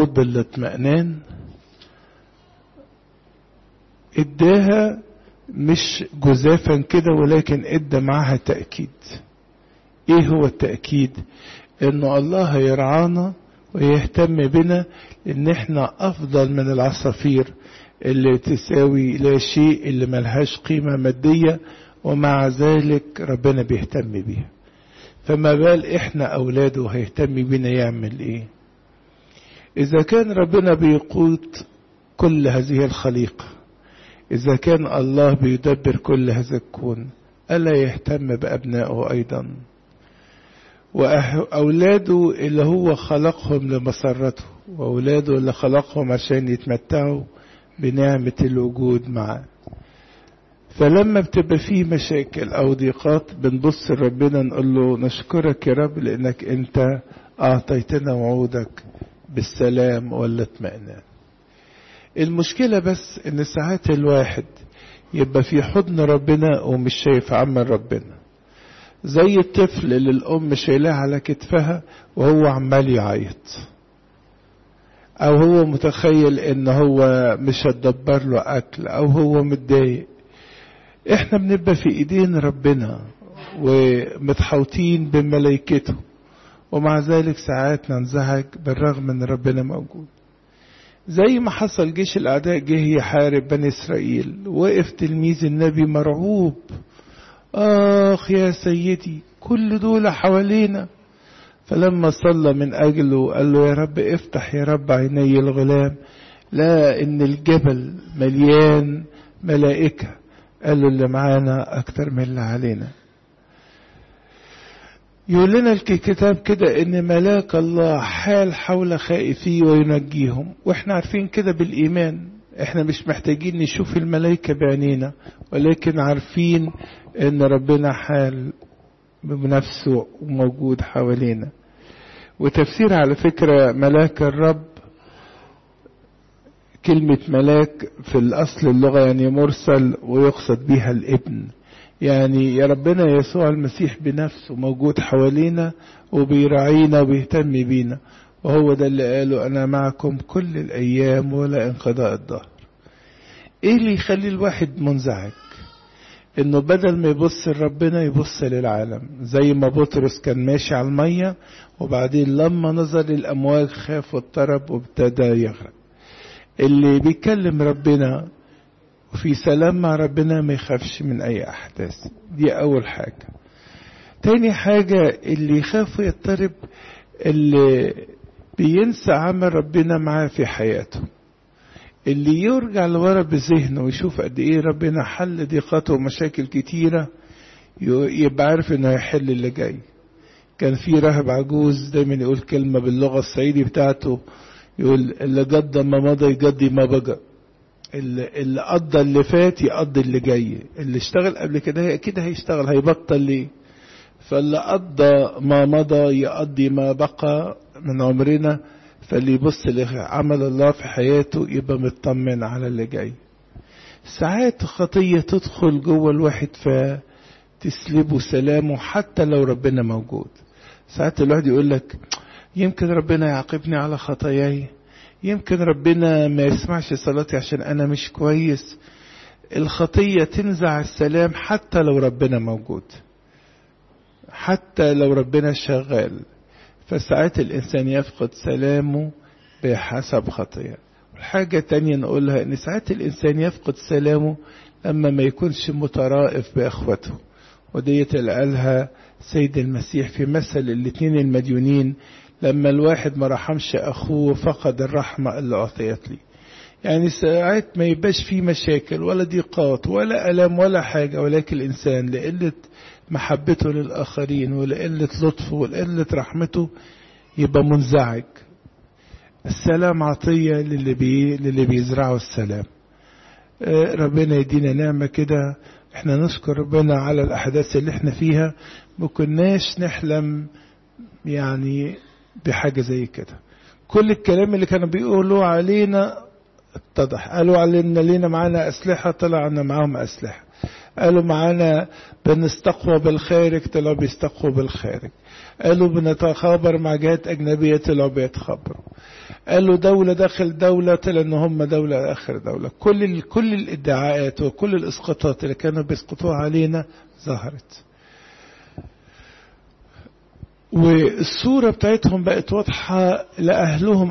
بالاطمئنان اداها مش جزافا كده ولكن ادى معاها تأكيد ايه هو التأكيد انه الله يرعانا ويهتم بنا ان احنا افضل من العصافير اللي تساوي لا شيء اللي ملهاش قيمة مادية ومع ذلك ربنا بيهتم بيها فما بال احنا اولاده هيهتم بينا يعمل ايه اذا كان ربنا بيقود كل هذه الخليقة اذا كان الله بيدبر كل هذا الكون الا يهتم بابنائه ايضا وأولاده اللي هو خلقهم لمسرته وأولاده اللي خلقهم عشان يتمتعوا بنعمة الوجود معاه فلما بتبقى فيه مشاكل أو ضيقات بنبص لربنا نقول له نشكرك يا رب لأنك أنت أعطيتنا وعودك بالسلام والاطمئنان المشكلة بس إن ساعات الواحد يبقى في حضن ربنا ومش شايف عمل ربنا زي الطفل اللي الأم شايلاه على كتفها وهو عمال يعيط أو هو متخيل إن هو مش هتدبر له أكل أو هو متضايق إحنا بنبقى في إيدين ربنا ومتحوطين بملائكته ومع ذلك ساعات ننزعج بالرغم إن ربنا موجود زي ما حصل جيش الأعداء جه يحارب بني إسرائيل وقف تلميذ النبي مرعوب آخ يا سيدي كل دول حوالينا فلما صلى من أجله قال له يا رب افتح يا رب عيني الغلام لا إن الجبل مليان ملائكة قال له اللي معانا أكتر من اللي علينا يقول لنا الكتاب كده ان ملاك الله حال حول خائفيه وينجيهم واحنا عارفين كده بالايمان احنا مش محتاجين نشوف الملائكة بعينينا ولكن عارفين ان ربنا حال بنفسه وموجود حوالينا وتفسير على فكرة ملاك الرب كلمة ملاك في الأصل اللغة يعني مرسل ويقصد بها الابن يعني يا ربنا يسوع المسيح بنفسه موجود حوالينا وبيراعينا وبيهتم بينا وهو ده اللي قاله أنا معكم كل الأيام ولا انقضاء الظهر إيه اللي يخلي الواحد منزعج إنه بدل ما يبص لربنا يبص للعالم زي ما بطرس كان ماشي على المية وبعدين لما نظر للأمواج خاف واضطرب وابتدى يغرق اللي بيكلم ربنا وفي سلام مع ربنا ما يخافش من أي أحداث دي أول حاجة تاني حاجة اللي يخاف ويضطرب اللي بينسى عمل ربنا معاه في حياته اللي يرجع لورا بذهنه ويشوف قد ايه ربنا حل ضيقاته ومشاكل كتيرة يبقى عارف انه هيحل اللي جاي كان في راهب عجوز دايما يقول كلمة باللغة الصعيدي بتاعته يقول اللي قضى ما مضى يقضي ما بقى اللي قضى اللي فات يقضي اللي جاي اللي اشتغل قبل كده اكيد هيشتغل هيبطل ليه فاللي قضى ما مضى يقضي ما بقى من عمرنا فاللي يبص لعمل الله في حياته يبقى مطمن على اللي جاي ساعات خطية تدخل جوه الواحد فتسلبه سلامه حتى لو ربنا موجود ساعات الواحد يقول لك يمكن ربنا يعاقبني على خطاياي يمكن ربنا ما يسمعش صلاتي عشان انا مش كويس الخطية تنزع السلام حتى لو ربنا موجود حتى لو ربنا شغال فساعات الإنسان يفقد سلامه بحسب خطية الحاجة التانية نقولها إن ساعات الإنسان يفقد سلامه لما ما يكونش مترائف بإخوته وديت اللي قالها سيد المسيح في مثل الاتنين المديونين لما الواحد ما رحمش أخوه فقد الرحمة اللي أعطيت لي يعني ساعات ما يبقاش فيه مشاكل ولا ضيقات ولا ألم ولا حاجة ولكن الإنسان لقلة محبته للآخرين ولقلة لطفه ولقلة رحمته يبقى منزعج السلام عطية للي, بي للي بيزرعوا السلام ربنا يدينا نعمة كده احنا نشكر ربنا على الأحداث اللي احنا فيها ما كناش نحلم يعني بحاجة زي كده كل الكلام اللي كانوا بيقولوا علينا اتضح قالوا علينا لينا معانا أسلحة طلع أن معاهم أسلحة قالوا معانا بنستقوى بالخارج طلعوا بيستقوى بالخارج قالوا بنتخابر مع جهات أجنبية طلعوا بيتخابروا قالوا دولة داخل دولة طلع ان هم دولة اخر دولة كل ال... كل الادعاءات وكل الاسقاطات اللي كانوا بيسقطوها علينا ظهرت والصورة بتاعتهم بقت واضحة لأهلهم